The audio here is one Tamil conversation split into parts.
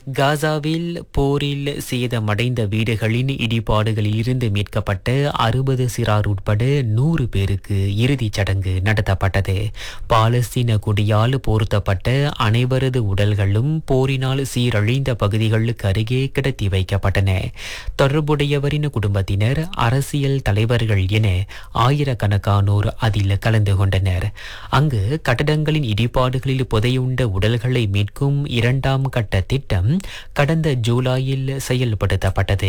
காசாவில் போரில் சேதமடைந்த வீடுகளின் இடிபாடுகளில் இருந்து மீட்கப்பட்ட அறுபது சிறார் உட்பட நூறு பேருக்கு இறுதிச் சடங்கு நடத்தப்பட்டது பாலஸ்தீன கொடியால் போர்த்தப்பட்ட அனைவரது உடல்களும் போரினால் சீரழிந்த பகுதிகளுக்கு அருகே கிடத்தி வைக்கப்பட்டன தொடர்புடையவரின் குடும்பத்தினர் அரசியல் தலைவர்கள் என ஆயிரக்கணக்கானோர் அதில் கலந்து கொண்டனர் அங்கு கட்டடங்களின் இடிபாடுகளில் புதையுண்ட உடல்களை மீட்கும் இரண்டாம் கட்ட திட்டம் கடந்த ஜூலையில் செயல்படுத்தப்பட்டது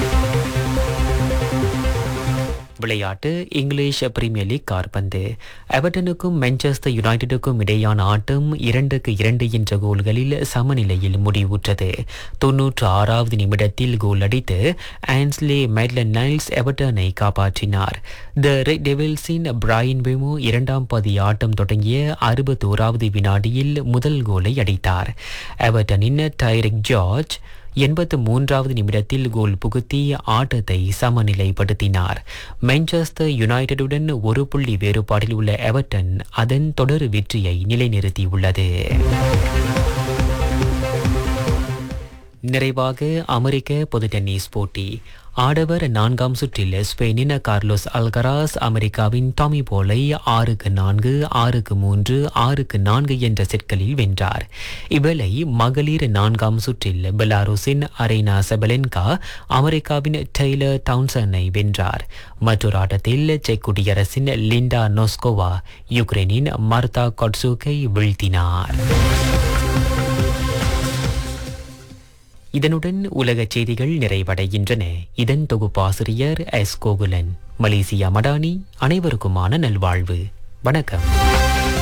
விளையாட்டு இங்கிலீஷ் பிரீமியர் லீக் கார்பந்து எவர்டனுக்கும் மான்செஸ்டர் யுனைடெடுக்கும் இடையான ஆட்டம் இரண்டுக்கு இரண்டு என்ற கோல்களில் சமநிலையில் முடிவுற்றது தொன்னூற்று ஆறாவது நிமிடத்தில் கோல் அடித்து ஆன்ஸ்லே மெட்லன் நைல்ஸ் எவர்டனை காப்பாற்றினார் த ரெட் டெவில்ஸின் பிராயின் வெமோ இரண்டாம் பதி ஆட்டம் தொடங்கிய அறுபத்தோராவது வினாடியில் முதல் கோலை அடித்தார் எவர்டனின் டைரிக் ஜார்ஜ் எண்பத்து மூன்றாவது நிமிடத்தில் கோல் புகுத்தி ஆட்டத்தை சமநிலைப்படுத்தினார் மான்செஸ்டர் யுனைடெடுடன் ஒரு புள்ளி வேறுபாட்டில் உள்ள எவர்டன் அதன் தொடர் வெற்றியை நிலைநிறுத்தியுள்ளது நிறைவாக அமெரிக்க பொது டென்னிஸ் போட்டி ஆடவர் நான்காம் சுற்றில் ஸ்பெயினின் கார்லோஸ் அல்கராஸ் அமெரிக்காவின் டாமி போலை ஆறுக்கு நான்கு ஆறுக்கு மூன்று ஆறுக்கு நான்கு என்ற செட்களில் வென்றார் இவ்வேளை மகளிர் நான்காம் சுற்றில் பெலாருஸின் அரேனா செபலென்கா அமெரிக்காவின் டெய்லர் டவுன்சனை வென்றார் மற்றொரு ஆட்டத்தில் செக் குடியரசின் லிண்டா நோஸ்கோவா யுக்ரைனின் மர்தா கொட்சுகை வீழ்த்தினார் இதனுடன் உலகச் செய்திகள் நிறைவடைகின்றன இதன் தொகுப்பாசிரியர் எஸ் கோகுலன் மலேசியா மடானி அனைவருக்குமான நல்வாழ்வு வணக்கம்